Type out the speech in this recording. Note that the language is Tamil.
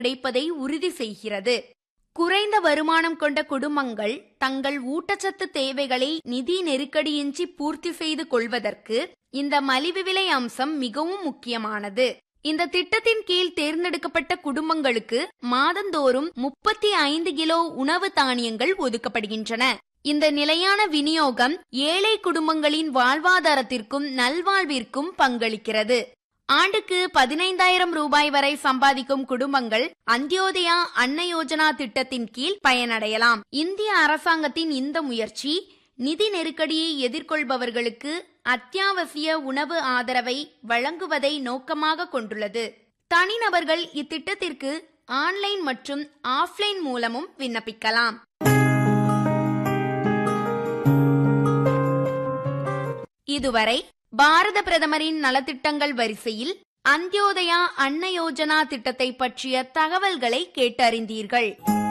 கிடைப்பதை உறுதி செய்கிறது குறைந்த வருமானம் கொண்ட குடும்பங்கள் தங்கள் ஊட்டச்சத்து தேவைகளை நிதி நெருக்கடியின்றி பூர்த்தி செய்து கொள்வதற்கு இந்த மலிவு விலை அம்சம் மிகவும் முக்கியமானது இந்த திட்டத்தின் கீழ் தேர்ந்தெடுக்கப்பட்ட குடும்பங்களுக்கு மாதந்தோறும் முப்பத்தி ஐந்து கிலோ உணவு தானியங்கள் ஒதுக்கப்படுகின்றன இந்த நிலையான விநியோகம் ஏழை குடும்பங்களின் வாழ்வாதாரத்திற்கும் நல்வாழ்விற்கும் பங்களிக்கிறது ஆண்டுக்கு பதினைந்தாயிரம் ரூபாய் வரை சம்பாதிக்கும் குடும்பங்கள் அந்தியோதயா அன்ன யோஜனா திட்டத்தின் கீழ் பயனடையலாம் இந்திய அரசாங்கத்தின் இந்த முயற்சி நிதி நெருக்கடியை எதிர்கொள்பவர்களுக்கு அத்தியாவசிய உணவு ஆதரவை வழங்குவதை நோக்கமாக கொண்டுள்ளது தனிநபர்கள் இத்திட்டத்திற்கு ஆன்லைன் மற்றும் ஆஃப்லைன் மூலமும் விண்ணப்பிக்கலாம் இதுவரை பாரத பிரதமரின் நலத்திட்டங்கள் வரிசையில் அந்தியோதயா அன்ன யோஜனா திட்டத்தை பற்றிய தகவல்களை கேட்டறிந்தீர்கள்